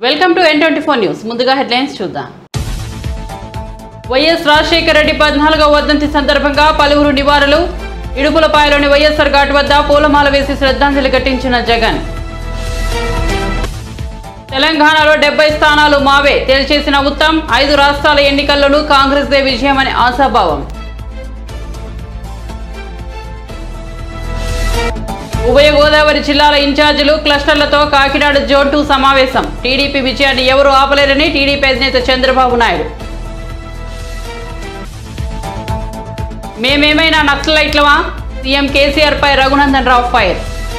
Welcome to N twenty four news ముందుగా headlines చూద్దాం YS Rajasekhara Reddy పద్నాలుగవ వర్ధంతి సందర్భంగా పలువురు నివారణలు ఇడుపులపాయలోని వైఎస్ఆర్ ఘాట్ వద్ద పూలమాల వేసి శ్రద్ధాంజలి ఘటించిన జగన్ తెలంగాణలో డెబ్బై స్థానాలు మావే తేల్చేసిన ఉత్తమ్ ఐదు రాష్ట్రాల ఎన్నికల్లోనూ కాంగ్రెస్ దే విజయమని ఆశాభావం ఉభయ గోదావరి జిల్లాల ఇన్ఛార్జీలు క్లస్టర్లతో కాకినాడ జోన్ టూ సమావేశం టీడీపీ విజయాన్ని ఎవరూ ఆపలేరని టీడీపీ అధినేత చంద్రబాబు నాయుడు మేమేమైనా నక్సలైట్లమా సీఎం కేసీఆర్ పై రఘునందన్ రావు ఫైర్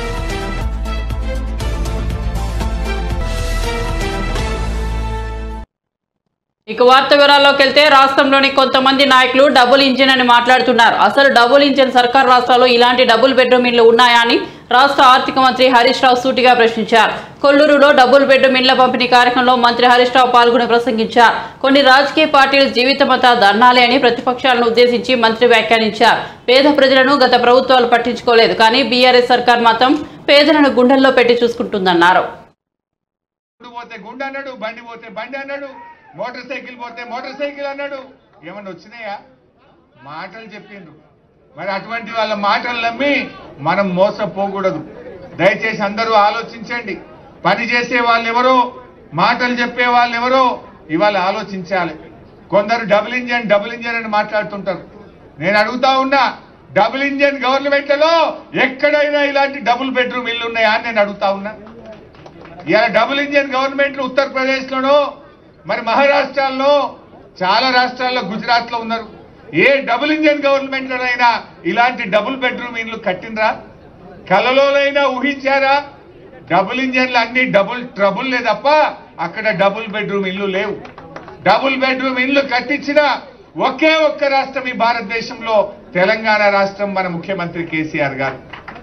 ఇక వార్త వివరాల్లోకి వెళ్తే రాష్ట్రంలోని కొంతమంది నాయకులు డబుల్ ఇంజిన్ అని మాట్లాడుతున్నారు అసలు డబుల్ ఇంజిన్ సర్కార్ రాష్ట్రాల్లో ఇలాంటి డబుల్ బెడ్రూమ్ ఇళ్లు ఉన్నాయా అని రాష్ట్ర ఆర్థిక మంత్రి హరీష్ రావు సూటిగా ప్రశ్నించారు కొల్లూరులో డబుల్ బెడ్రూమ్ ఇళ్ల పంపిణీ కార్యక్రమంలో మంత్రి హరీష్ రావు పాల్గొని ప్రసంగించారు కొన్ని రాజకీయ పార్టీలు జీవితమంతా ధర్నాలే అని ప్రతిపక్షాలను ఉద్దేశించి మంత్రి వ్యాఖ్యానించారు పేద ప్రజలను గత ప్రభుత్వాలు పట్టించుకోలేదు కానీ బీఆర్ఎస్ సర్కార్ మాత్రం పేదలను గుండెల్లో పెట్టి చూసుకుంటుందన్నారు గుండు పోతే గుండు అన్నాడు బండి పోతే బండి అన్నాడు మోటార్ సైకిల్ పోతే మోటార్ సైకిల్ అన్నాడు ఏమన్నా వచ్చినాయా మాటలు చెప్పిండ్రు మరి అటువంటి వాళ్ళ మాటలు నమ్మి మనం మోసపోకూడదు దయచేసి అందరూ ఆలోచించండి పని చేసే వాళ్ళు ఎవరో మాటలు చెప్పే వాళ్ళు ఎవరో ఇవాళ ఆలోచించాలి కొందరు డబుల్ ఇంజన్ డబుల్ ఇంజన్ అని మాట్లాడుతుంటారు నేను అడుగుతా ఉన్నా డబుల్ ఇంజన్ గవర్నమెంట్లలో ఎక్కడైనా ఇలాంటి డబుల్ బెడ్రూమ్ ఇల్లు ఉన్నాయా అని నేను అడుగుతా ఉన్నా ఇలా డబుల్ ఇంజిన్ గవర్నమెంట్ ఉత్తరప్రదేశ్ లోనో మరి మహారాష్ట్రాల్లో చాలా రాష్ట్రాల్లో గుజరాత్ లో ఉన్నారు ఏ డబుల్ ఇంజిన్ గవర్నమెంట్ లోనైనా ఇలాంటి డబుల్ బెడ్రూమ్ ఇండ్లు కట్టినరా కలలోనైనా ఊహించారా డబుల్ ఇంజన్లు అన్ని డబుల్ ట్రబుల్ తప్ప అక్కడ డబుల్ బెడ్రూమ్ ఇల్లు లేవు డబుల్ బెడ్రూమ్ ఇల్లు కట్టించిన ఒకే ఒక్క రాష్ట్రం ఈ భారతదేశంలో తెలంగాణ రాష్ట్రం మన ముఖ్యమంత్రి కేసీఆర్ గారు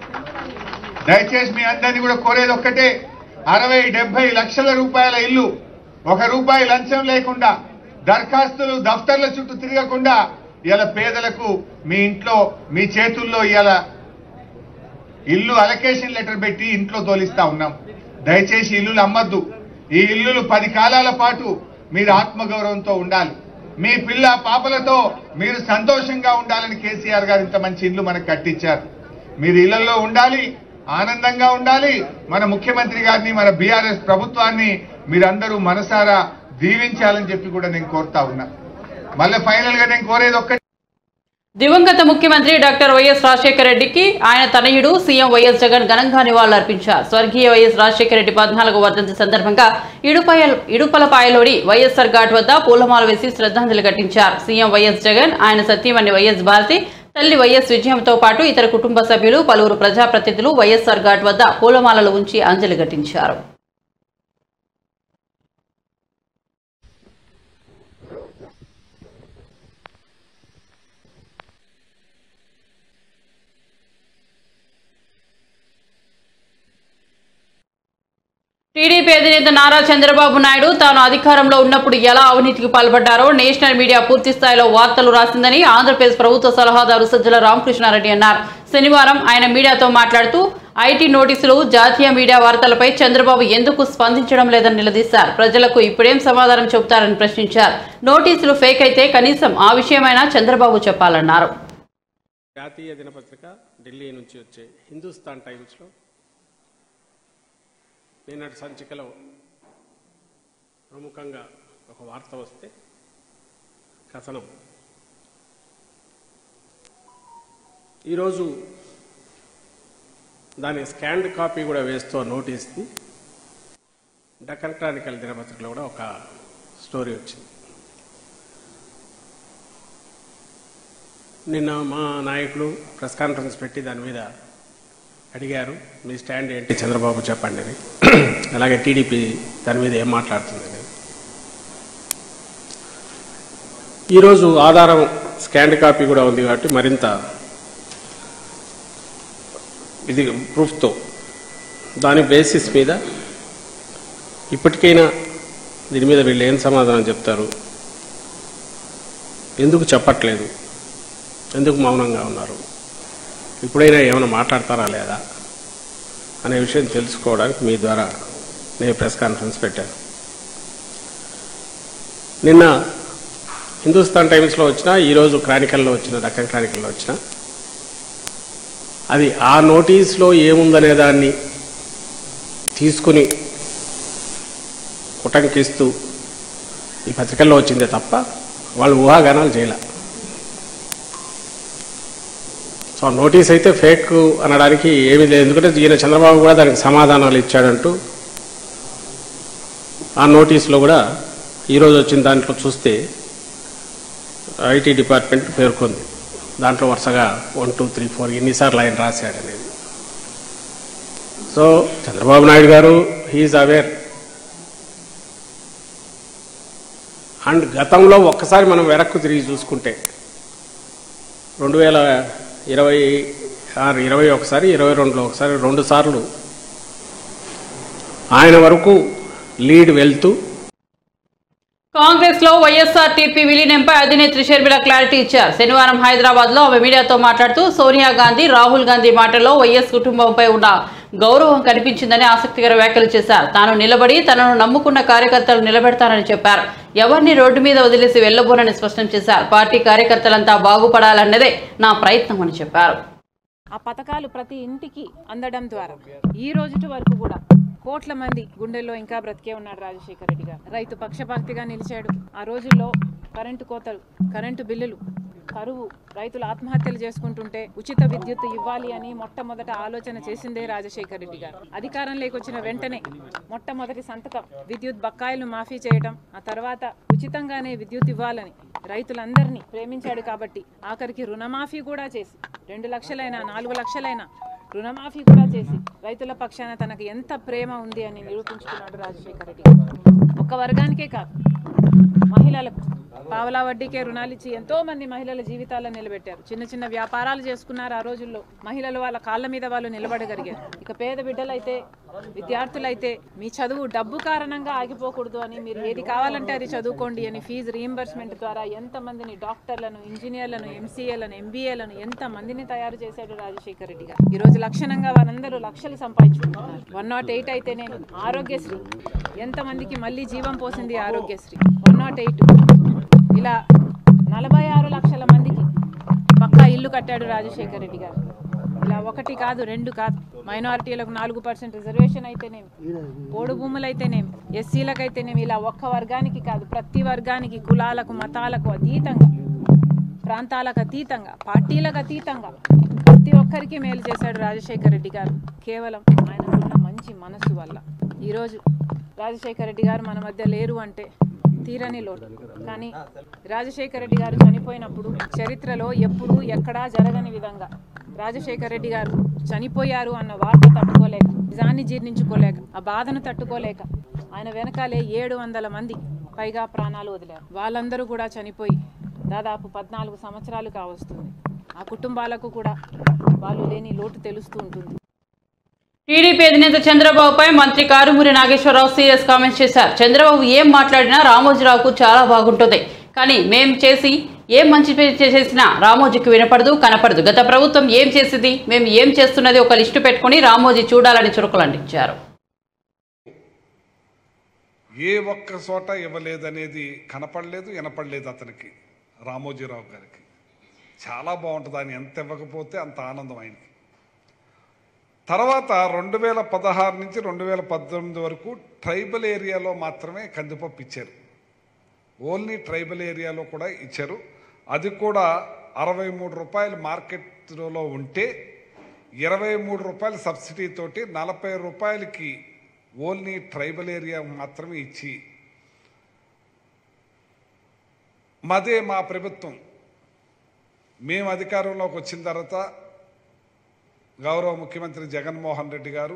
దయచేసి మీ అందరినీ కూడా కోరేది ఒక్కటే అరవై డెబ్బై లక్షల రూపాయల ఇల్లు ఒక రూపాయి లంచం లేకుండా దరఖాస్తులు దఫ్తర్ల చుట్టూ తిరగకుండా ఇలా పేదలకు మీ ఇంట్లో మీ చేతుల్లో ఇలా ఇల్లు అలకేషన్ లెటర్ పెట్టి ఇంట్లో తోలిస్తా ఉన్నాం దయచేసి ఇల్లులు అమ్మద్దు ఈ ఇల్లులు పది కాలాల పాటు మీరు ఆత్మగౌరవంతో ఉండాలి మీ పిల్ల పాపలతో మీరు సంతోషంగా ఉండాలని కేసీఆర్ గారు ఇంత మంచి ఇల్లు మనకు కట్టించారు మీరు ఇళ్లలో ఉండాలి ఆనందంగా ఉండాలి మన ముఖ్యమంత్రి గారిని మన బీఆర్ఎస్ ప్రభుత్వాన్ని మీరందరూ మనసారా దీవించాలని చెప్పి కూడా నేను కోరుతా ఉన్నా మళ్ళీ ఫైనల్ గా నేను కోరేది ఒక్కటి దివంగత ముఖ్యమంత్రి డాక్టర్ వైఎస్ రాజశేఖర రెడ్డికి ఆయన తనయుడు సీఎం వైఎస్ జగన్ ఘనంగా నివాళులర్పించారు స్వర్గీయ వైఎస్ రాజశేఖర రెడ్డి పద్నాలుగో వర్ధంతి సందర్భంగా ఇడుపాయ ఇడుపలపాయలోని వైఎస్ఆర్ ఘాట్ వద్ద పూలమాల వేసి శ్రద్ధాంజలి ఘటించారు సీఎం వైఎస్ జగన్ ఆయన సతీమణి వైఎస్ భారతి తల్లి వైఎస్ విజయంతో పాటు ఇతర కుటుంబ సభ్యులు పలువురు ప్రజాప్రతినిధులు వైఎస్ఆర్ ఘాట్ వద్ద పూలమాలలు ఉంచి అంజలి ఘటించారు టీడీపీ అధినేత నారా చంద్రబాబు నాయుడు తాను అధికారంలో ఉన్నప్పుడు ఎలా అవినీతికి పాల్పడ్డారో నేషనల్ మీడియా పూర్తి స్థాయిలో వార్తలు రాసిందని ఆంధ్రప్రదేశ్ ప్రభుత్వ సలహాదారు సజ్జల రామకృష్ణారెడ్డి అన్నారు శనివారం ఆయన మీడియాతో మాట్లాడుతూ ఐటీ నోటీసులు జాతీయ మీడియా వార్తలపై చంద్రబాబు ఎందుకు స్పందించడం లేదని నిలదీశారు ప్రజలకు ఇప్పుడేం సమాధానం చెబుతారని ప్రశ్నించారు నోటీసులు ఫేక్ అయితే కనీసం ఆ విషయమైనా చంద్రబాబు చెప్పాలన్నారు జాతీయ దినపత్రిక ఢిల్లీ నుంచి వచ్చే హిందుస్థాన్ టైమ్స్లో నిన్నటి సంచికలో ప్రముఖంగా ఒక వార్త వస్తే కథనం ఈరోజు దాని స్కాన్డ్ కాపీ కూడా వేస్తూ నోటీస్ది డక్కన్ క్రానికల్ దినపత్రికలో కూడా ఒక స్టోరీ వచ్చింది నిన్న మా నాయకులు ప్రెస్ కాన్ఫరెన్స్ పెట్టి దాని మీద అడిగారు మీ స్టాండ్ ఏంటి చంద్రబాబు చెప్పండి అని అలాగే టీడీపీ దాని మీద ఏం మాట్లాడుతుంది అని ఈరోజు ఆధారం స్కాండ్ కాపీ కూడా ఉంది కాబట్టి మరింత ఇది ప్రూఫ్తో దాని బేసిస్ మీద ఇప్పటికైనా దీని మీద వీళ్ళు ఏం సమాధానం చెప్తారు ఎందుకు చెప్పట్లేదు ఎందుకు మౌనంగా ఉన్నారు ఇప్పుడైనా ఏమైనా మాట్లాడతారా లేదా అనే విషయం తెలుసుకోవడానికి మీ ద్వారా నేను ప్రెస్ కాన్ఫరెన్స్ పెట్టాను నిన్న హిందుస్థాన్ టైమ్స్లో వచ్చిన ఈరోజు క్రానికల్లో వచ్చిన దక్కన్ క్రానికల్లో వచ్చిన అది ఆ నోటీస్లో ఏముందనే దాన్ని తీసుకుని కుటంకిస్తూ ఈ పత్రికల్లో వచ్చిందే తప్ప వాళ్ళు ఊహాగానాలు చేయలే సో ఆ నోటీస్ అయితే ఫేక్ అనడానికి ఏమీ లేదు ఎందుకంటే ఈయన చంద్రబాబు కూడా దానికి సమాధానాలు ఇచ్చాడంటూ ఆ నోటీస్లో కూడా ఈరోజు వచ్చిన దాంట్లో చూస్తే ఐటీ డిపార్ట్మెంట్ పేర్కొంది దాంట్లో వరుసగా వన్ టూ త్రీ ఫోర్ ఎన్నిసార్లు ఆయన రాశాడు అనేది సో చంద్రబాబు నాయుడు గారు హీఈస్ అవేర్ అండ్ గతంలో ఒక్కసారి మనం వెనక్కు తిరిగి చూసుకుంటే రెండు వేల ఇరవై ఆరు ఇరవై ఒకసారి ఇరవై రెండులో ఒకసారి రెండు సార్లు ఆయన వరకు లీడ్ వెళ్తూ కాంగ్రెస్ లో వైఎస్ఆర్ టీపీ విలీనంపై అధినేత్రి షర్మిల క్లారిటీ ఇచ్చారు శనివారం హైదరాబాద్ లో ఆమె మీడియాతో మాట్లాడుతూ సోనియా గాంధీ రాహుల్ గాంధీ మాటల్లో వైఎస్ కుటుంబంపై ఉన్న గౌరవం కనిపించిందని ఆసక్తికర వ్యాఖ్యలు చేశారు తాను నిలబడి తనను నమ్ముకున్న కార్యకర్తలు నిలబెడతానని చెప్పారు ఎవరిని రోడ్డు మీద వదిలేసి వెళ్లబోనని స్పష్టం చేశారు పార్టీ కార్యకర్తలంతా బాగుపడాలన్నదే నా ప్రయత్నం అని చెప్పారు ఆ పథకాలు ప్రతి ఇంటికి అందడం ద్వారా ఈ రోజుటి వరకు కూడా కోట్ల మంది గుండెల్లో ఇంకా బ్రతికే ఉన్నాడు రాజశేఖర రెడ్డి గారు రైతు పక్షపాతిగా నిలిచాడు ఆ రోజుల్లో కరెంటు కోతలు కరెంటు బిల్లులు కరువు రైతులు ఆత్మహత్యలు చేసుకుంటుంటే ఉచిత విద్యుత్ ఇవ్వాలి అని మొట్టమొదట ఆలోచన చేసిందే రాజశేఖర రెడ్డి గారు అధికారంలోకి వచ్చిన వెంటనే మొట్టమొదటి సంతకం విద్యుత్ బకాయిలు మాఫీ చేయడం ఆ తర్వాత ఉచితంగానే విద్యుత్ ఇవ్వాలని రైతులందరినీ ప్రేమించాడు కాబట్టి ఆఖరికి రుణమాఫీ కూడా చేసి రెండు లక్షలైనా నాలుగు లక్షలైనా రుణమాఫీ కూడా చేసి రైతుల పక్షాన తనకు ఎంత ప్రేమ ఉంది అని నిరూపించుకున్నాడు రాజశేఖర రెడ్డి గారు. ఒక వర్గానికే కాదు మహిళలకు పావలా వడ్డీకే రుణాలు ఇచ్చి ఎంతో మంది మహిళల జీవితాలను నిలబెట్టారు చిన్న చిన్న వ్యాపారాలు చేసుకున్నారు ఆ రోజుల్లో మహిళలు వాళ్ళ కాళ్ళ మీద వాళ్ళు నిలబడగలిగారు ఇక పేద బిడ్డలైతే విద్యార్థులైతే మీ చదువు డబ్బు కారణంగా ఆగిపోకూడదు అని మీరు ఏది కావాలంటే అది చదువుకోండి అని ఫీజు రీయింబర్స్మెంట్ ద్వారా ఎంతమందిని డాక్టర్లను ఇంజనీర్లను ఎంసీఏలను ఎంబీఏలను ఎంత మందిని తయారు చేశాడు రాజశేఖర రెడ్డి గారు ఈ రోజు లక్షణంగా వారందరూ లక్షలు సంపాదించుకుంటున్నారు వన్ నాట్ ఎయిట్ అయితేనే ఆరోగ్యశ్రీ ఎంతమందికి మళ్ళీ జీవం పోసింది ఆరోగ్యశ్రీ వన్ నాట్ ఎయిట్ ఇలా నలభై ఆరు లక్షల మందికి పక్కా ఇల్లు కట్టాడు రాజశేఖర రెడ్డి గారు ఇలా ఒకటి కాదు రెండు కాదు మైనారిటీలకు నాలుగు పర్సెంట్ రిజర్వేషన్ అయితేనేమి పోడు భూములు అయితేనేమి ఎస్సీలకు అయితేనేమి ఇలా ఒక్క వర్గానికి కాదు ప్రతి వర్గానికి కులాలకు మతాలకు అతీతంగా ప్రాంతాలకు అతీతంగా పార్టీలకు అతీతంగా ప్రతి ఒక్కరికి మేలు చేశాడు రాజశేఖర రెడ్డి గారు కేవలం ఆయనకున్న మంచి మనసు వల్ల ఈరోజు రాజశేఖర రెడ్డి గారు మన మధ్య లేరు అంటే తీరని లోటు కానీ రాజశేఖర రెడ్డి గారు చనిపోయినప్పుడు చరిత్రలో ఎప్పుడూ ఎక్కడా జరగని విధంగా రాజశేఖర రెడ్డి గారు చనిపోయారు అన్న వార్త తట్టుకోలేక నిజాన్ని జీర్ణించుకోలేక ఆ బాధను తట్టుకోలేక ఆయన వెనకాలే ఏడు వందల మంది పైగా ప్రాణాలు వదిలారు వాళ్ళందరూ కూడా చనిపోయి దాదాపు పద్నాలుగు సంవత్సరాలు కావస్తుంది ఆ కుటుంబాలకు కూడా వాళ్ళు లేని లోటు తెలుస్తూ ఉంటుంది టీడీపీ అధినేత చంద్రబాబుపై మంత్రి కారుమూరి నాగేశ్వరరావు సీరియస్ కామెంట్స్ చేశారు చంద్రబాబు ఏం మాట్లాడినా రామోజీరావుకు చాలా బాగుంటుంది కానీ మేం చేసి ఏం మంచి పని చేసినా రామోజీకి వినపడదు కనపడదు గత ప్రభుత్వం ఏం చేసింది మేము ఏం చేస్తున్నది ఒక లిస్టు పెట్టుకుని రామోజీ చూడాలని చురుకులంటించారు ఏ ఒక్క చోట ఇవ్వలేదనేది కనపడలేదు వినపడలేదు అతనికి రామోజీరావు గారికి చాలా బాగుంటుంది ఆయన ఎంత ఇవ్వకపోతే అంత ఆనందం ఆయనకి తర్వాత రెండు వేల పదహారు నుంచి రెండు వేల పద్దెనిమిది వరకు ట్రైబల్ ఏరియాలో మాత్రమే కందిపప్పు ఇచ్చారు ఓన్లీ ట్రైబల్ ఏరియాలో కూడా ఇచ్చారు అది కూడా అరవై మూడు రూపాయలు మార్కెట్లో ఉంటే ఇరవై మూడు రూపాయల సబ్సిడీ తోటి నలభై రూపాయలకి ఓన్లీ ట్రైబల్ ఏరియా మాత్రమే ఇచ్చి మాదే మా ప్రభుత్వం మేము అధికారంలోకి వచ్చిన తర్వాత గౌరవ ముఖ్యమంత్రి జగన్మోహన్ రెడ్డి గారు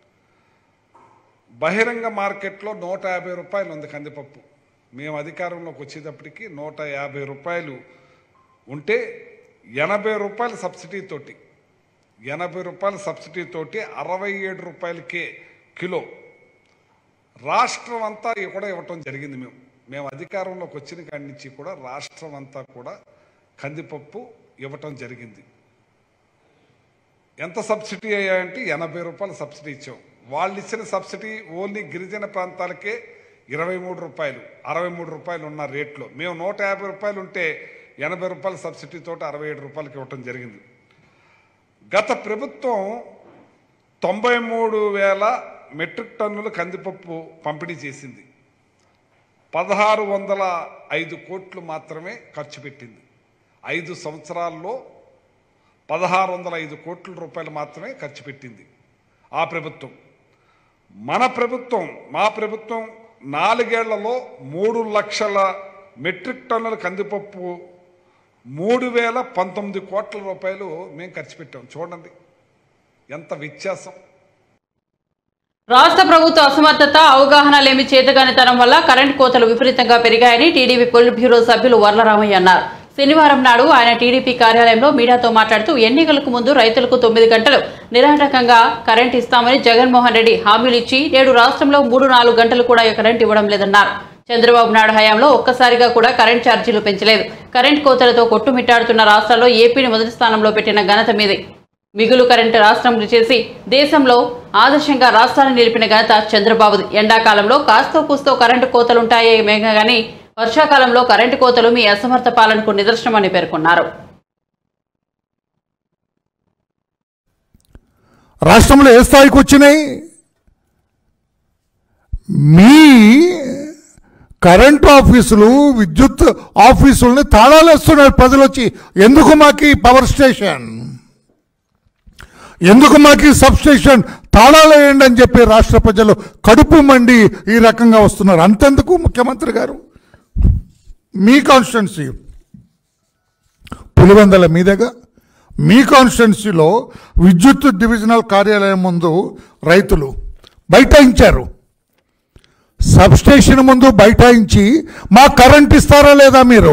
బహిరంగ మార్కెట్లో నూట యాభై రూపాయలు ఉంది కందిపప్పు మేము అధికారంలోకి వచ్చేటప్పటికి నూట యాభై రూపాయలు ఉంటే ఎనభై రూపాయల సబ్సిడీ తోటి ఎనభై రూపాయల సబ్సిడీ తోటి అరవై ఏడు రూపాయలకే కిలో రాష్ట్రం అంతా కూడా ఇవ్వటం జరిగింది మేము మేము అధికారంలోకి వచ్చిన కాడి నుంచి కూడా రాష్ట్రం అంతా కూడా కందిపప్పు ఇవ్వటం జరిగింది ఎంత సబ్సిడీ అయ్యాయంటే ఎనభై రూపాయల సబ్సిడీ ఇచ్చాం వాళ్ళు ఇచ్చిన సబ్సిడీ ఓన్లీ గిరిజన ప్రాంతాలకే ఇరవై మూడు రూపాయలు అరవై మూడు రూపాయలు ఉన్న రేట్లో మేము నూట యాభై రూపాయలు ఉంటే ఎనభై రూపాయల సబ్సిడీతో అరవై ఏడు రూపాయలకి ఇవ్వటం జరిగింది గత ప్రభుత్వం తొంభై మూడు వేల మెట్రిక్ టన్నుల కందిపప్పు పంపిణీ చేసింది పదహారు వందల ఐదు కోట్లు మాత్రమే ఖర్చు పెట్టింది ఐదు సంవత్సరాల్లో పదహారు వందల ఐదు కోట్ల రూపాయలు మాత్రమే ఖర్చు పెట్టింది ఆ ప్రభుత్వం మన ప్రభుత్వం మా ప్రభుత్వం నాలుగేళ్లలో మూడు లక్షల మెట్రిక్ టన్నుల కందిపప్పు మూడు వేల పంతొమ్మిది కోట్ల రూపాయలు మేము ఖర్చు పెట్టాం చూడండి ఎంత వ్యత్యాసం రాష్ట్ర ప్రభుత్వ అసమర్థత అవగాహన లేమి చేతగానితనం వల్ల కరెంట్ కోతలు విపరీతంగా పెరిగాయని టీడీపీ పొలిట్ బ్యూరో సభ్యులు వర్లరామయ్య అన్నారు శనివారం నాడు ఆయన టీడీపీ కార్యాలయంలో మీడియాతో మాట్లాడుతూ ఎన్నికలకు ముందు రైతులకు తొమ్మిది గంటలు నిరాటకంగా కరెంట్ ఇస్తామని జగన్మోహన్ రెడ్డి హామీలు ఇచ్చి నేడు రాష్ట్రంలో మూడు నాలుగు గంటలు కూడా కరెంట్ ఇవ్వడం లేదన్నారు చంద్రబాబు నాయుడు హయాంలో ఒక్కసారిగా కూడా కరెంట్ ఛార్జీలు పెంచలేదు కరెంట్ కోతలతో కొట్టుమిట్టాడుతున్న రాష్ట్రాల్లో ఏపీని మొదటి స్థానంలో పెట్టిన ఘనత మీదే మిగులు కరెంటు రాష్ట్రం చేసి దేశంలో ఆదర్శంగా రాష్ట్రాన్ని నిలిపిన ఘనత చంద్రబాబుది ఎండాకాలంలో కాస్తో కూస్తో కరెంటు కోతలుంటాయే మేఘ గాని వర్షాకాలంలో కరెంటు కోతలు మీ అసమర్థ పాలనకు నిదర్శనమని పేర్కొన్నారు రాష్ట్రంలో ఏ స్థాయికి వచ్చినాయి మీ కరెంటు ఆఫీసులు విద్యుత్ ఆఫీసులని తాళాలు వేస్తున్నారు ప్రజలు వచ్చి ఎందుకు మాకు పవర్ స్టేషన్ ఎందుకు మాకు సబ్ స్టేషన్ తాళాలు వేయండి అని చెప్పి రాష్ట్ర ప్రజలు కడుపు మండి ఈ రకంగా వస్తున్నారు అంతెందుకు ముఖ్యమంత్రి గారు మీ కాన్స్టిట్యున్సీ పులివెందల మీదుగా మీ కాన్స్టిట్యున్సీలో విద్యుత్ డివిజనల్ కార్యాలయం ముందు రైతులు బైఠాయించారు సబ్స్టేషన్ ముందు బైఠాయించి మా కరెంట్ ఇస్తారా లేదా మీరు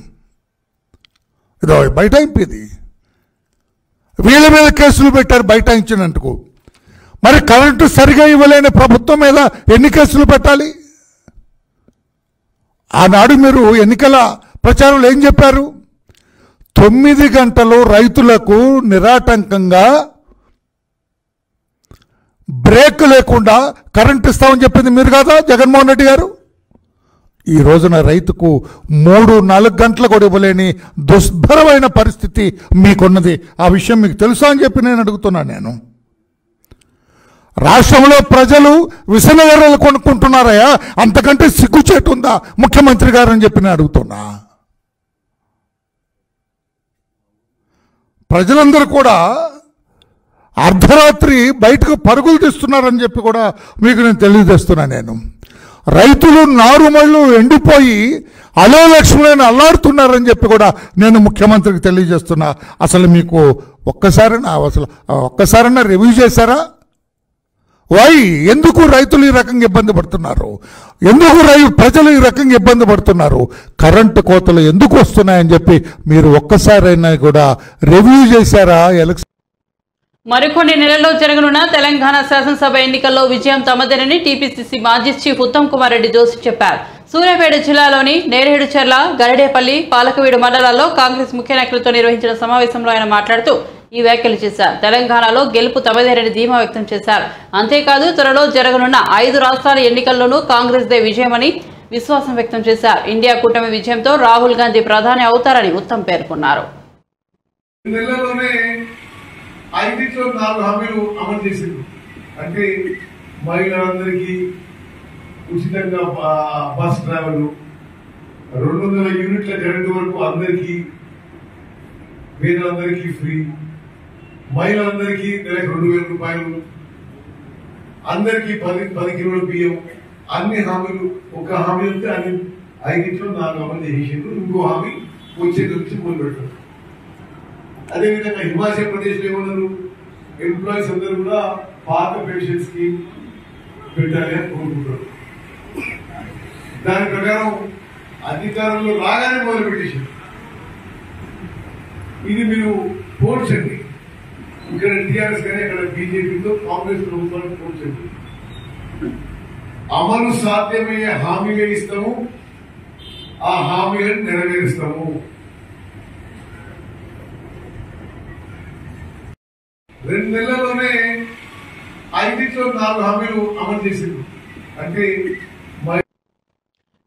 ఇదో బైఠాయింపు ఇది వీళ్ళ మీద కేసులు పెట్టారు బైఠాయించినందుకు మరి కరెంటు సరిగా ఇవ్వలేని ప్రభుత్వం మీద ఎన్ని కేసులు పెట్టాలి ఆనాడు మీరు ఎన్నికల ప్రచారంలో ఏం చెప్పారు తొమ్మిది గంటలు రైతులకు నిరాటంకంగా బ్రేక్ లేకుండా కరెంట్ ఇస్తామని చెప్పింది మీరు కాదా జగన్మోహన్ రెడ్డి గారు ఈ రోజున రైతుకు మూడు నాలుగు గంటలు కూడా ఇవ్వలేని దుష్భరమైన పరిస్థితి మీకున్నది ఆ విషయం మీకు తెలుసా అని చెప్పి నేను అడుగుతున్నాను నేను రాష్ట్రంలో ప్రజలు విసనగర్రలు కొనుక్కుంటున్నారయ్యా అంతకంటే సిగ్గుచేటు ఉందా ముఖ్యమంత్రి గారు అని చెప్పి నేను అడుగుతున్నా ప్రజలందరూ కూడా అర్ధరాత్రి బయటకు పరుగులు తీస్తున్నారని చెప్పి కూడా మీకు నేను తెలియజేస్తున్నా నేను రైతులు నారుమళ్ళు ఎండిపోయి అలో లక్ష్మణని అల్లాడుతున్నారని చెప్పి కూడా నేను ముఖ్యమంత్రికి తెలియజేస్తున్నా అసలు మీకు ఒక్కసారైనా అసలు ఒక్కసారైనా రివ్యూ చేశారా వై ఎందుకు రైతులు ఈ రకంగా ఇబ్బంది పడుతున్నారు ఎందుకు రై ప్రజలు ఈ రకంగా ఇబ్బంది పడుతున్నారు కరెంటు కోతలు ఎందుకు వస్తున్నాయని చెప్పి మీరు ఒక్కసారైనా కూడా రివ్యూ చేశారా ఎలక్షన్ మరికొన్ని నెలల్లో జరగనున్న తెలంగాణ శాసనసభ ఎన్నికల్లో విజయం తమదేనని టీపీసీసీ మాజీ చీఫ్ ఉత్తమ్ కుమార్ రెడ్డి జోషి చెప్పారు సూర్యాపేట జిల్లాలోని నేరేడుచెర్ల గరడేపల్లి పాలకవీడు మండలాల్లో కాంగ్రెస్ ముఖ్య నాయకులతో నిర్వహించిన సమావేశంలో ఆయన మాట్లాడుతూ ఈ వ్యాఖ్యలు చేశారు తెలంగాణలో గెలుపు తమదేనని ధీమా వ్యక్తం చేశారు అంతేకాదు త్వరలో జరగనున్న ఐదు రాష్ట్రాల ఎన్నికల్లోనూ కాంగ్రెస్ దే విజయమని విశ్వాసం వ్యక్తం చేశారు ఇండియా కూటమి విజయంతో రాహుల్ గాంధీ ప్రధాని అవుతారని ఉత్తమ్ పేర్కొన్నారు నెలలోనే ఐదింట్లో నాలుగు హామీలు అమలు చేసింది అంటే మహిళలందరికీ ఉచితంగా బ- బస్ ట్రావెల్ రెండు వందల యూనిట్ల కరెంటు వరకు అందరికీ పేదలందరికీ ఫ్రీ మహిళలందరికీ నెలకు రెండు వేల రూపాయలు అందరికీ పది పది కిలోల బియ్యం అన్ని హామీలు ఒక హామీ ఉంటే అన్ని ఐదింట్లో నాలుగు అమలు చేసిండ్రు ఇంకో హామీ వచ్చే నుంచి మొదలు పెట్టారు అదేవిధంగా హిమాచల్ ప్రదేశ్ లో ఏమన్నారు ఎంప్లాయీస్ అందరూ కూడా పాత పెన్షన్ స్కీమ్ పెట్టాలి అని కోరుకుంటారు దాని ప్రకారం అధికారంలో రాగానే మొదలు పెట్టేశారు ఇది మీరు పోల్చండి ఇక్కడ టీఆర్ఎస్ కానీ అక్కడ బీజేపీతో కాంగ్రెస్ ప్రభుత్వాన్ని పోల్చండి అమలు సాధ్యమయ్యే హామీలే ఇస్తాము ఆ హామీలను నెరవేరుస్తాము రెండు నెలల్లోనే ఐదింట్లో నాలుగు హామీలు అమలు చేసింది అంటే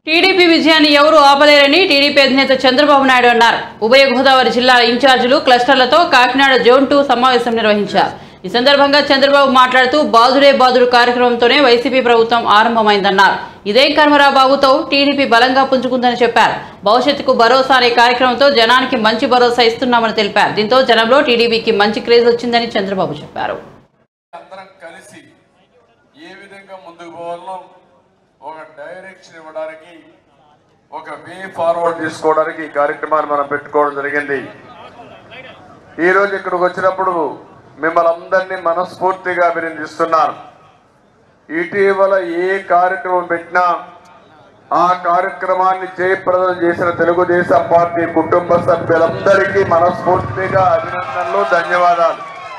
టీడీపీ విజయాన్ని ఎవరూ ఆపలేరని టీడీపీ అధినేత చంద్రబాబు నాయుడు అన్నారు ఉభయ గోదావరి జిల్లా ఇన్ఛార్జీలు క్లస్టర్లతో కాకినాడ జోన్ టూ సమావేశం నిర్వహించారు ఈ సందర్భంగా చంద్రబాబు మాట్లాడుతూ బాదుడే బాదుడు కార్యక్రమంతోనే వైసీపీ ప్రభుత్వం ఆరంభమైందన్నారు ఇదే కర్మరా బాబుతో టీడీపీ బలంగా పుంజుకుందని చెప్పారు భవిష్యత్తుకు భరోసా అనే కార్యక్రమంతో జనానికి మంచి భరోసా ఇస్తున్నామని తెలిపారు దీంతో జనంలో టీడీపీకి మంచి క్రేజ్ వచ్చిందని చంద్రబాబు చెప్పారు అందరం కలిసి ఏ విధంగా ముందుకు పోవాలో ఒక డైరెక్షన్ ఇవ్వడానికి ఒక వే ఫార్వర్డ్ తీసుకోవడానికి ఈ కార్యక్రమాన్ని మనం పెట్టుకోవడం జరిగింది ఈ రోజు ఇక్కడికి వచ్చినప్పుడు మిమ్మల్ని అందరినీ మనస్ఫూర్తిగా అభినందిస్తున్నాను ఇటీవల ఏ కార్యక్రమం పెట్టినా ఆ కార్యక్రమాన్ని జయప్రదం చేసిన తెలుగుదేశం పార్టీ కుటుంబ సభ్యులందరికీ మనస్ఫూర్తిగా అభినందనలు ధన్యవాదాలు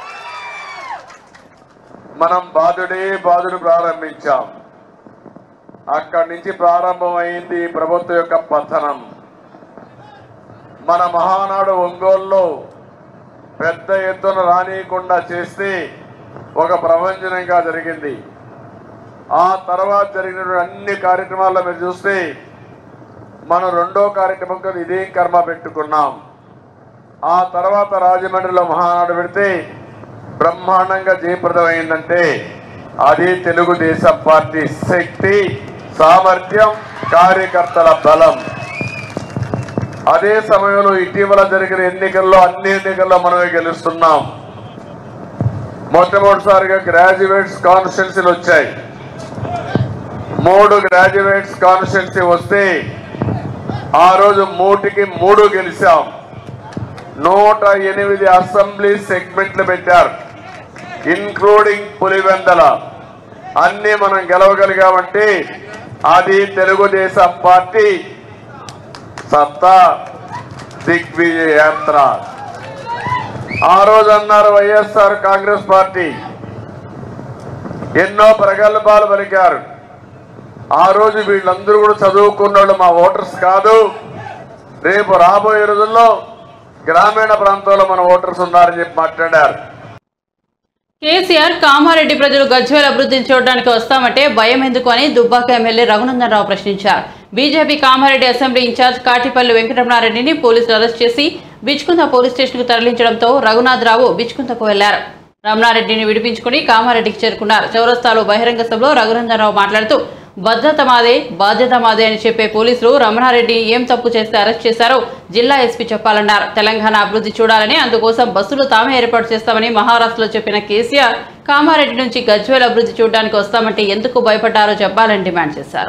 మనం బాధుడే బాధుడు ప్రారంభించాం అక్కడి నుంచి ప్రారంభమైంది ఈ ప్రభుత్వం యొక్క పతనం మన మహానాడు ఒంగోలులో పెద్ద ఎత్తున రానియకుండా చేస్తే ఒక ప్రపంచనంగా జరిగింది ఆ తర్వాత జరిగిన అన్ని కార్యక్రమాల్లో మీరు చూస్తే మనం రెండో కార్యక్రమం కదా ఇదే కర్మ పెట్టుకున్నాం ఆ తర్వాత రాజమండ్రిలో మహానాడు పెడితే బ్రహ్మాండంగా జయప్రదమైందంటే అది తెలుగుదేశం పార్టీ శక్తి సామర్థ్యం కార్యకర్తల బలం అదే సమయంలో ఇటీవల జరిగిన ఎన్నికల్లో అన్ని ఎన్నికల్లో మనమే గెలుస్తున్నాం మొట్టమొదటిసారిగా గ్రాడ్యుయేట్స్ కాన్స్టిట్యున్సీలు వచ్చాయి మూడు గ్రాడ్యుయేట్స్ కాన్స్టిట్యున్సీ వస్తే ఆ రోజు మూటికి మూడు గెలిచాం నూట ఎనిమిది అసెంబ్లీ సెగ్మెంట్లు పెట్టారు ఇన్క్లూడింగ్ పులివెందల అన్ని మనం గెలవగలిగామంటే అది తెలుగుదేశం పార్టీ సత్తా దిగ్విజయ యాత్ర ఆ రోజు అన్నారు వైఎస్ఆర్ కాంగ్రెస్ పార్టీ ఎన్నో ప్రగల్భాలు పలికారు ఆ రోజు వీళ్ళందరూ కూడా చదువుకున్న వాళ్ళు మా ఓటర్స్ కాదు రేపు రాబోయే రోజుల్లో గ్రామీణ ప్రాంతాల్లో మన ఓటర్స్ ఉన్నారని చెప్పి మాట్లాడారు కేసీఆర్ కామారెడ్డి ప్రజలు గజ్వేల్ అభివృద్ధిని చూడడానికి వస్తామంటే భయం ఎందుకు అని దుబ్బాక ఎమ్మెల్యే రఘునందన్ రావు ప్రశ్నించారు BJP Kamareddy assembly in-charge Katipalli వెంకటరమణారెడ్డిని పోలీసులు అరెస్ట్ చేసి బిచ్కుంద పోలీస్ స్టేషన్కు తరలించడంతో రఘునాథ్ రావు బిచ్కుందకు వెళ్లారు రమణారెడ్డిని విడిపించుకుని కామారెడ్డికి చేరుకున్నారు చౌరస్తాలో బహిరంగ సభలో రఘునందన్ రావు మాట్లాడుతూ భద్రత మాదే బాధ్యత మాదే అని చెప్పే పోలీసులు రమణారెడ్డి ఏం తప్పు చేస్తే అరెస్ట్ చేశారో జిల్లా ఎస్పీ చెప్పాలన్నారు తెలంగాణ అభివృద్ధి చూడాలని అందుకోసం బస్సులు తామే ఏర్పాటు చేస్తామని మహారాష్ట్రలో చెప్పిన కేసీఆర్ కామారెడ్డి నుంచి గజ్వేల్ అభివృద్ధి చూడడానికి వస్తామంటే ఎందుకు భయపడ్డారో చెప్పాలని డిమాండ్ చేశారు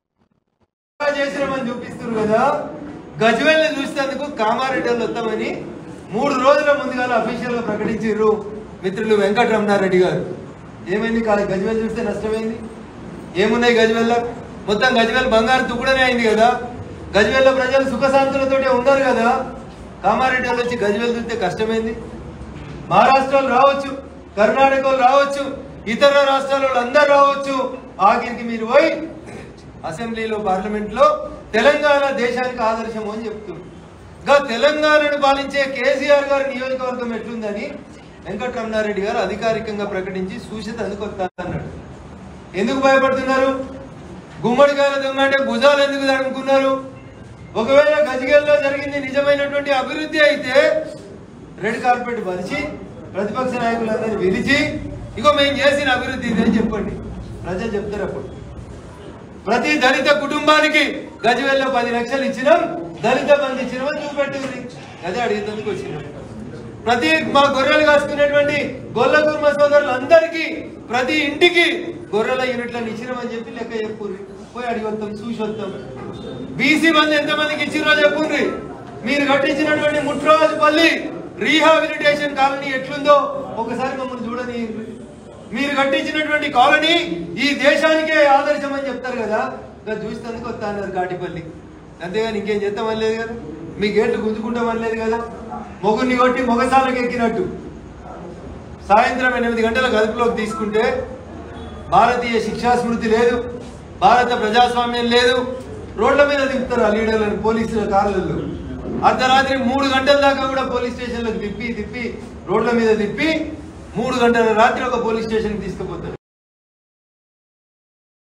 చేసినామని చూపిస్తారు కదా గజ్వేల్ని చూసేందుకు కామారెడ్డి వాళ్ళు వస్తామని మూడు రోజుల ముందుగా అఫీషియల్ గా ప్రకటించారు మిత్రులు వెంకటరమణారెడ్డి గారు ఏమైంది కాదు గజ్వేల్ చూస్తే నష్టమైంది ఏమున్నాయి గజ్వేల్లో మొత్తం గజ్వేల్ బంగారు తుక్కుడనే అయింది కదా గజ్వేల్లో ప్రజలు సుఖశాంతులతోటే ఉన్నారు కదా కామారెడ్డి వాళ్ళు వచ్చి గజ్వేల్ చూస్తే కష్టమైంది మహారాష్ట్రలో రావచ్చు కర్ణాటక వాళ్ళు రావచ్చు ఇతర రాష్ట్రాల వాళ్ళు అందరు రావచ్చు ఆఖరికి మీరు పోయి అసెంబ్లీలో పార్లమెంట్ లో తెలంగాణ దేశానికి ఆదర్శం అని చెప్తున్నారు గా తెలంగాణను పాలించే కేసీఆర్ గారి నియోజకవర్గం ఎట్లుందని వెంకటరమణారెడ్డి గారు అధికారికంగా ప్రకటించి సూచిత అందుకొస్తానన్నాడు ఎందుకు భయపడుతున్నారు గుమ్మడికాయల దొంగ అంటే భుజాలు ఎందుకు అనుకున్నారు ఒకవేళ గజగల్లో జరిగింది నిజమైనటువంటి అభివృద్ధి అయితే రెడ్ కార్పెట్ పరిచి ప్రతిపక్ష నాయకులందరినీ పిలిచి ఇగో మేము చేసిన అభివృద్ధి ఇది అని చెప్పండి ప్రజలు చెప్తారు అప్పుడు ప్రతి దళిత కుటుంబానికి గజవేల్లో పది లక్షలు ఇచ్చినాం దళిత బంధు ఇచ్చినామని చూపెట్టింది అదే అడిగేందుకు వచ్చినాం ప్రతి మా గొర్రెలు కాసుకునేటువంటి గొల్ల కుర్మ సోదరులందరికీ ప్రతి ఇంటికి గొర్రెల యూనిట్లను ఇచ్చినామని చెప్పి లెక్క చెప్పుర్రి పోయి అడిగి వస్తాం చూసి వస్తాం బీసీ మంది ఎంతమందికి ఇచ్చిరో చెప్పుర్రి మీరు కట్టించినటువంటి ముట్రాజుపల్లి రీహాబిలిటేషన్ కాలనీ ఎట్లుందో ఒకసారి మమ్మల్ని చూడని మీరు కట్టించినటువంటి కాలనీ ఈ దేశానికే ఆదర్శం అని చెప్తారు కదా ఇంకా చూసేందుకు వస్తా అన్నారు కాటిపల్లి అంతేగాని ఇంకేం చేస్తామని లేదు కదా మీ గేట్లు గుంజుకుంటామని లేదు కదా మొగుడిని కొట్టి మొగసాలకు ఎక్కినట్టు సాయంత్రం ఎనిమిది గంటల గదుపులోకి తీసుకుంటే భారతీయ శిక్షా స్మృతి లేదు భారత ప్రజాస్వామ్యం లేదు రోడ్ల మీద దింపుతారు ఆ లీడర్లను పోలీసుల కార్లలో అర్ధరాత్రి మూడు గంటల దాకా కూడా పోలీస్ స్టేషన్లకు తిప్పి తిప్పి రోడ్ల మీద తిప్పి మూడు గంటల రాత్రి ఒక పోలీస్ స్టేషన్కి తీసుకుపోతారు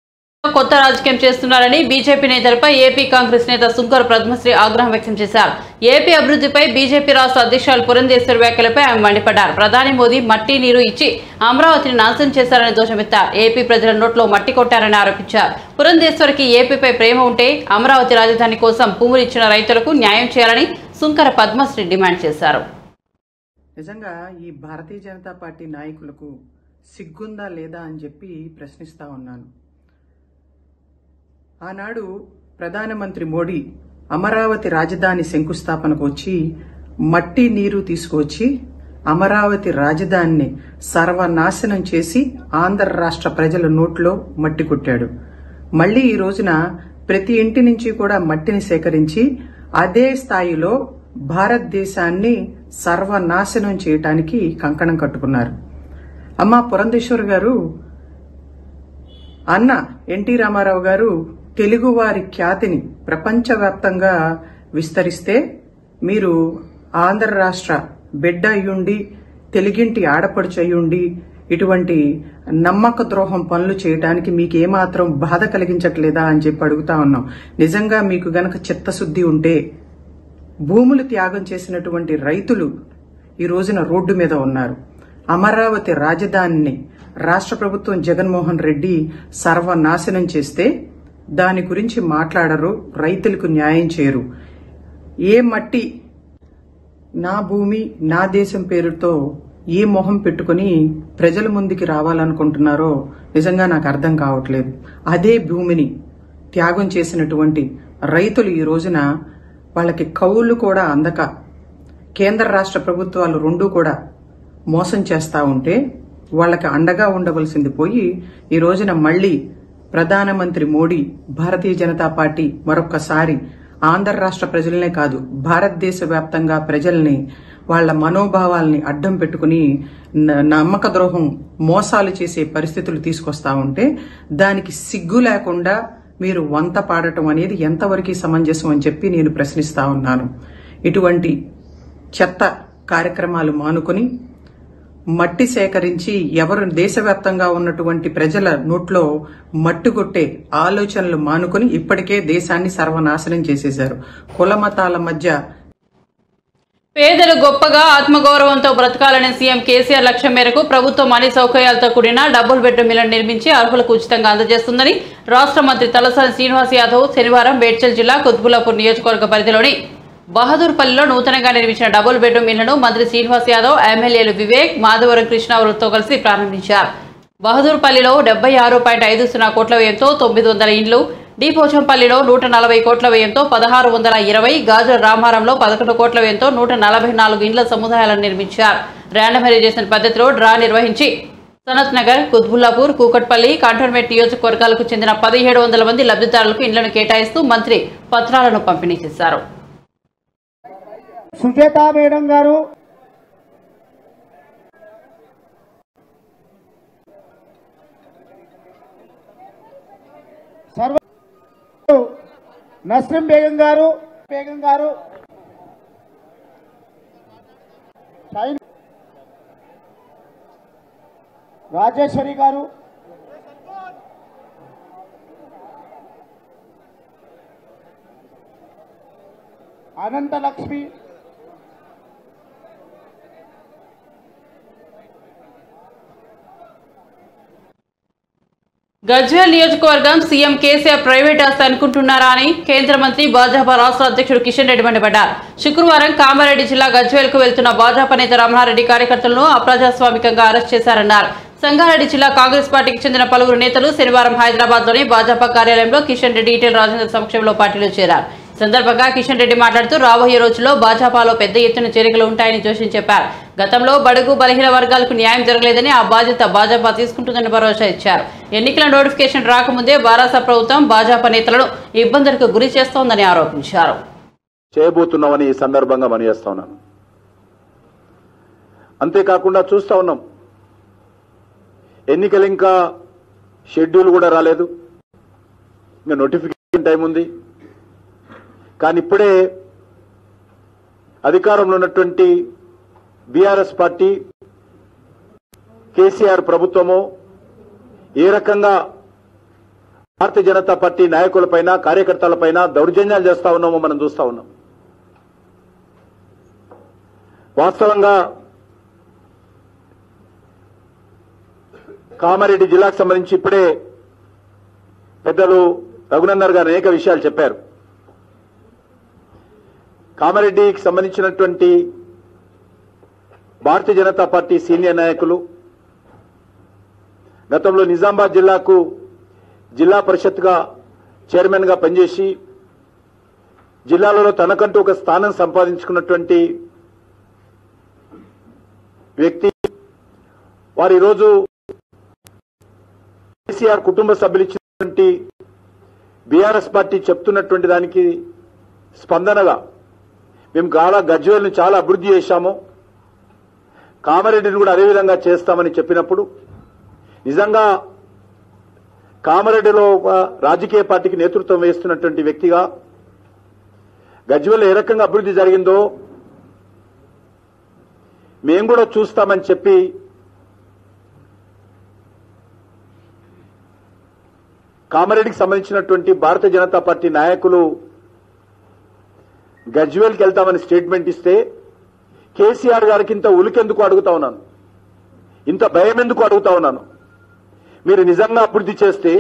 కొత్త రాజకీయం చేస్తున్నారని బీజేపీ నేతలపై ఏపీ కాంగ్రెస్ నేత సుంకర పద్మశ్రీ ఆగ్రహం వ్యక్తం చేశారు ఏపీ అభివృద్ధిపై బీజేపీ రాష్ట్ర అధ్యక్షులు పురంధేశ్వర్ వ్యాఖ్యలపై ఆమె మండిపడ్డారు ప్రధాని మోదీ మట్టి నీరు ఇచ్చి అమరావతిని నాశనం చేశారని దోషమెత్తారు ఏపీ ప్రజల నోట్లో మట్టి కొట్టారని ఆరోపించారు పురంధేశ్వరికి ఏపీపై ప్రేమ ఉంటే అమరావతి రాజధాని కోసం భూములు ఇచ్చిన రైతులకు న్యాయం చేయాలని సుంకర పద్మశ్రీ డిమాండ్ చేశారు నిజంగా ఈ భారతీయ జనతా పార్టీ నాయకులకు సిగ్గుందా లేదా అని చెప్పి ప్రశ్నిస్తా ఉన్నాను ఆనాడు ప్రధానమంత్రి మోడీ అమరావతి రాజధాని శంకుస్థాపనకు వచ్చి మట్టి నీరు తీసుకువచ్చి అమరావతి రాజధానిని సర్వనాశనం చేసి ఆంధ్ర రాష్ట్ర ప్రజల నోట్లో మట్టి కొట్టాడు మళ్ళీ ఈ రోజున ప్రతి ఇంటి నుంచి కూడా మట్టిని సేకరించి అదే స్థాయిలో భారతదేశాన్ని సర్వనాశనం చేయటానికి కంకణం కట్టుకున్నారు అమ్మ పురంధేశ్వర్ గారు అన్న ఎన్టీ రామారావు గారు తెలుగువారి ఖ్యాతిని ప్రపంచవ్యాప్తంగా విస్తరిస్తే మీరు ఆంధ్ర రాష్ట్ర బిడ్డ అయ్యుండి తెలుగింటి ఆడపడుచు అయ్యుండి ఇటువంటి నమ్మక ద్రోహం పనులు చేయడానికి మీకు ఏమాత్రం బాధ కలిగించట్లేదా అని చెప్పి అడుగుతా ఉన్నాం నిజంగా మీకు గనక చిత్తశుద్ధి ఉంటే భూములు త్యాగం చేసినటువంటి రైతులు ఈ రోజున రోడ్డు మీద ఉన్నారు అమరావతి రాజధానిని రాష్ట్ర ప్రభుత్వం జగన్మోహన్ రెడ్డి సర్వనాశనం చేస్తే దాని గురించి మాట్లాడరు రైతులకు న్యాయం చేయరు ఏ మట్టి నా భూమి నా దేశం పేరుతో ఏ మొహం పెట్టుకుని ప్రజల ముందుకి రావాలనుకుంటున్నారో నిజంగా నాకు అర్థం కావట్లేదు అదే భూమిని త్యాగం చేసినటువంటి రైతులు ఈ రోజున వాళ్ళకి కౌలు కూడా అందక కేంద్ర రాష్ట్ర ప్రభుత్వాలు రెండూ కూడా మోసం చేస్తా ఉంటే వాళ్ళకి అండగా ఉండవలసింది పోయి ఈ రోజున మళ్ళీ ప్రధానమంత్రి మోడీ భారతీయ జనతా పార్టీ మరొక్కసారి ఆంధ్ర రాష్ట్ర ప్రజలనే కాదు భారతదేశ వ్యాప్తంగా ప్రజల్ని వాళ్ళ మనోభావాల్ని అడ్డం పెట్టుకుని న- నమ్మక ద్రోహం మోసాలు చేసే పరిస్థితులు తీసుకొస్తా ఉంటే దానికి సిగ్గు లేకుండా మీరు వంత పాడటం అనేది ఎంతవరకు సమంజసం అని చెప్పి నేను ప్రశ్నిస్తా ఉన్నాను ఇటువంటి చెత్త కార్యక్రమాలు మానుకొని మట్టి సేకరించి ఎవరు దేశవ్యాప్తంగా ఉన్నటువంటి ప్రజల నోట్లో మట్టి కొట్టే ఆలోచనలు మానుకొని ఇప్పటికే దేశాన్ని సర్వనాశనం చేసేశారు కుల మతాల మధ్య పేదలు గొప్పగా ఆత్మగౌరవంతో బ్రతకాలనే సీఎం కేసీఆర్ లక్ష్యం మేరకు ప్రభుత్వం అన్ని సౌకర్యాలతో కూడిన డబుల్ బెడ్రూమ్ ఇళ్లను నిర్మించి అర్హులకు ఉచితంగా అందజేస్తుందని రాష్ట్ర మంత్రి తలసాని శ్రీనివాస్ యాదవ్ శనివారం మేడ్చల్ జిల్లా కుత్బుల్లాపూర్ నియోజకవర్గ పరిధిలోని బహదూర్పల్లిలో నూతనంగా నిర్మించిన డబుల్ బెడ్రూమ్ ఇళ్లను మంత్రి శ్రీనివాస్ యాదవ్ ఎమ్మెల్యేలు వివేక్ మాధవరం కృష్ణావరులతో కలిసి ప్రారంభించారు బహదూర్పల్లిలో డెబ్బై ఆరు పాయింట్ ఐదు సున్నా కోట్ల వ్యయంతో తొమ్మిది వందల ఇండ్లు డిపోచంపల్లిలో నూట నలభై కోట్ల వ్యయంతో పదహారు వందల ఇరవై గాజుల రామారంలో పదకొండు కోట్ల వ్యయంతో నూట నలభై నాలుగు ఇండ్ల సముదాయాలను నిర్మించారు ర్యాండమైజేషన్ పద్ధతిలో డ్రా నిర్వహించి సనత్ నగర్ కుత్బుల్లాపూర్ కూకట్పల్లి కంటోన్మెంట్ నియోజకవర్గాలకు చెందిన పదిహేడు వందల మంది లబ్ధిదారులకు ఇండ్లను కేటాయిస్తూ మంత్రి పత్రాలను పంపిణీ చేశారు సుజాత మేడం గారు సర్వ నస్రిం బేగం గారు బేగం గారు షైన్ రాజేశ్వరి గారు అనంతలక్ష్మి గజ్వేల్ నియోజకవర్గం సీఎం కేసీఆర్ ప్రైవేట్ ఆస్తి అనుకుంటున్నారా అని కేంద్ర మంత్రి భాజపా రాష్ట్ర అధ్యక్షుడు కిషన్ రెడ్డి మండిపడ్డారు శుక్రవారం కామారెడ్డి జిల్లా గజ్వేల్ కు వెళ్తున్న భాజపా నేత రమణారెడ్డి కార్యకర్తలను అప్రజాస్వామికంగా అరెస్ట్ చేశారన్నారు సంగారెడ్డి జిల్లా కాంగ్రెస్ పార్టీకి చెందిన పలువురు నేతలు శనివారం హైదరాబాద్ లోని భాజపా కార్యాలయంలో కిషన్ రెడ్డి ఈటెల రాజేంద్ర సమక్షంలో పార్టీలో చేరారు ఈ సందర్భంగా కిషన్ రెడ్డి మాట్లాడుతూ రాబోయే రోజుల్లో భాజపాలో పెద్ద ఎత్తున చేరికలు ఉంటాయని జోషి చెప్పారు గతంలో బడుగు బలహీన వర్గాలకు న్యాయం జరగలేదని ఆ బాధ్యత భాజపా తీసుకుంటుందని భరోసా ఇచ్చారు ఎన్నికల నోటిఫికేషన్ రాకముందే బారాస ప్రభుత్వం భాజపా నేతలను ఇబ్బందులకు గురి చేస్తోందని ఆరోపించారు చేయబోతున్నామని ఈ సందర్భంగా మనయేస్తా ఉన్నాను అంతేకాకుండా చూస్తా ఉన్నాం ఎన్నికలు ఇంకా షెడ్యూల్ కూడా రాలేదు ఇంకా నోటిఫికేషన్ టైం ఉంది కానీ ఇప్పుడే అధికారంలో ఉన్నటువంటి బీఆర్ఎస్ పార్టీ కేసీఆర్ ప్రభుత్వము ఏ రకంగా భారతీయ జనతా పార్టీ నాయకులపైన కార్యకర్తలపైన దౌర్జన్యాలు చేస్తా ఉన్నామో మనం చూస్తా ఉన్నాం వాస్తవంగా కామారెడ్డి జిల్లాకు సంబంధించి ఇప్పుడే పెద్దలు రఘునందర్ గారు అనేక విషయాలు చెప్పారు కామారెడ్డికి సంబంధించినటువంటి భారతీయ జనతా పార్టీ సీనియర్ నాయకులు గతంలో నిజామాబాద్ జిల్లాకు జిల్లా పరిషత్గా చైర్మన్గా పనిచేసి జిల్లాలలో తనకంటూ ఒక స్థానం సంపాదించుకున్నటువంటి వ్యక్తి వారు ఈరోజు కేసీఆర్ కుటుంబ సభ్యులు ఇచ్చినటువంటి బీఆర్ఎస్ పార్టీ చెప్తున్నటువంటి దానికి స్పందనగా మేము గాలా గజ్వేల్ని చాలా అభివృద్ధి చేశాము కామారెడ్డిని కూడా అదేవిధంగా చేస్తామని చెప్పినప్పుడు నిజంగా కామారెడ్డిలో ఒక రాజకీయ పార్టీకి నేతృత్వం వేస్తున్నటువంటి వ్యక్తిగా గజ్వేల్ ఏ రకంగా అభివృద్ధి జరిగిందో మేము కూడా చూస్తామని చెప్పి కామారెడ్డికి సంబంధించినటువంటి భారతీయ జనతా పార్టీ నాయకులు గజ్వేల్కి వెళ్తామని స్టేట్మెంట్ ఇస్తే కేసీఆర్ గారికి ఇంత ఉలికెందుకు అడుగుతా ఉన్నాను ఇంత భయం ఎందుకు అడుగుతా ఉన్నాను మీరు నిజంగా అభివృద్ధి చేస్తే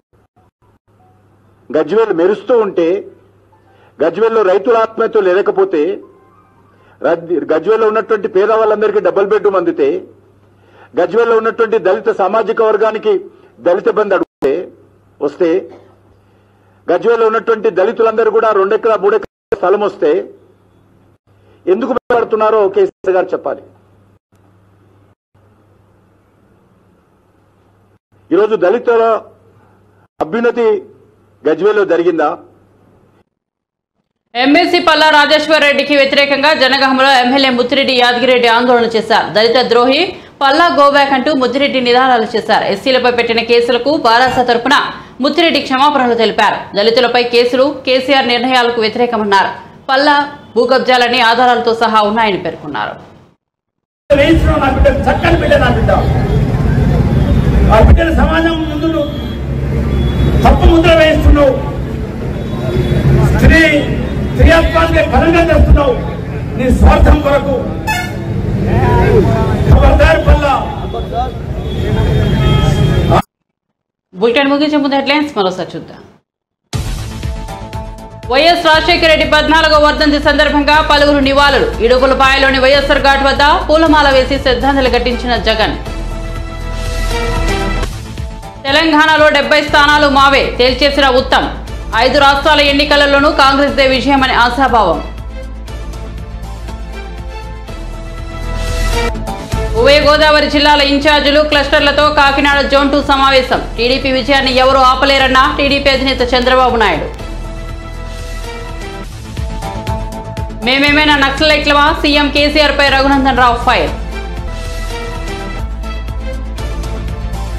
గజ్వేల్ మెరుస్తూ ఉంటే గజ్వేల్లో రైతుల ఆత్మహత్యలు లేకపోతే గజ్వేల్లో ఉన్నటువంటి పేదవాళ్ళందరికీ డబుల్ బెడ్రూమ్ అందితే గజ్వేల్లో ఉన్నటువంటి దళిత సామాజిక వర్గానికి దళిత బంధు అడిగితే వస్తే గజ్వేల్లో ఉన్నటువంటి దళితులందరూ కూడా రెండెకరా మూడెకరా స్థలం వస్తే ఎందుకు భయపడుతున్నారో కేసీఆర్ గారు చెప్పాలి ఈరోజు దళితుల అభ్యున్నతి గజ్వేల్లో జరిగిందా ఎమ్మెల్సీ పల్లా రాజేశ్వర్ రెడ్డికి వ్యతిరేకంగా జనగామలో ఎమ్మెల్యే ముత్తిరెడ్డి యాదగిరెడ్డి ఆందోళన చేశారు దళిత ద్రోహి పల్లా గోబ్యాక్ అంటూ ముత్తిరెడ్డి నిదానాలు చేశారు ఎస్సీలపై పెట్టిన కేసులకు బారాస తరపున ముత్తిరెడ్డి క్షమాపణలు తెలిపారు దళితులపై కేసులు కేసీఆర్ నిర్ణయాలకు వ్యతిరేకమన్నారు పల్లా భూకబ్జాలని ఆధారాలతో సహా ఉన్నాయని పేర్కొన్నారు వేయించడం నా బిడ్డ చక్కని బిడ్డ నా బిడ్డ ఆ బిడ్డల సమాజం ముందు నువ్వు తప్పు ముద్ర వేస్తున్నావు స్త్రీ స్త్రీత్వాన్ని బలంగా చేస్తున్నావు నీ స్వార్థం కొరకు ఖబర్దార్ పల్లా బులెటిన్ ముగించే ముందు హెడ్లైన్స్ మరోసారి చూద్దాం వైఎస్ రాజశేఖర రెడ్డి పద్నాలుగో వర్ధంతి సందర్భంగా పలువురు నివాళులు ఇడుగులపాయలోని వైఎస్ఆర్ ఘాట్ వద్ద పూలమాల వేసి శ్రద్ధాంజలి ఘటించిన జగన్ తెలంగాణలో డెబ్బై స్థానాలు మావే తేల్చేసిన ఉత్తమ్ ఐదు రాష్ట్రాల ఎన్నికలలోనూ కాంగ్రెస్ దే విజయమని ఆశాభావం ఉభయ గోదావరి జిల్లాల ఇన్ఛార్జీలు క్లస్టర్లతో కాకినాడ జోన్ టూ సమావేశం టీడీపీ విజయాన్ని ఎవరూ ఆపలేరన్న టీడీపీ అధినేత చంద్రబాబు నాయుడు మేమేమైనా నక్సలైట్లమా సీఎం కేసీఆర్ పై రఘునందన్ రావు ఫైర్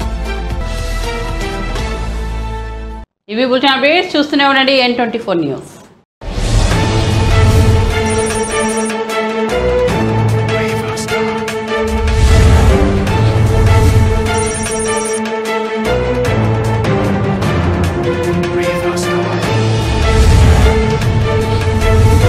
ఇవి బులెటిన్ అప్డేట్స్ చూస్తూనే ఉండండి ఎన్ ట్వంటీ ఫోర్ న్యూస్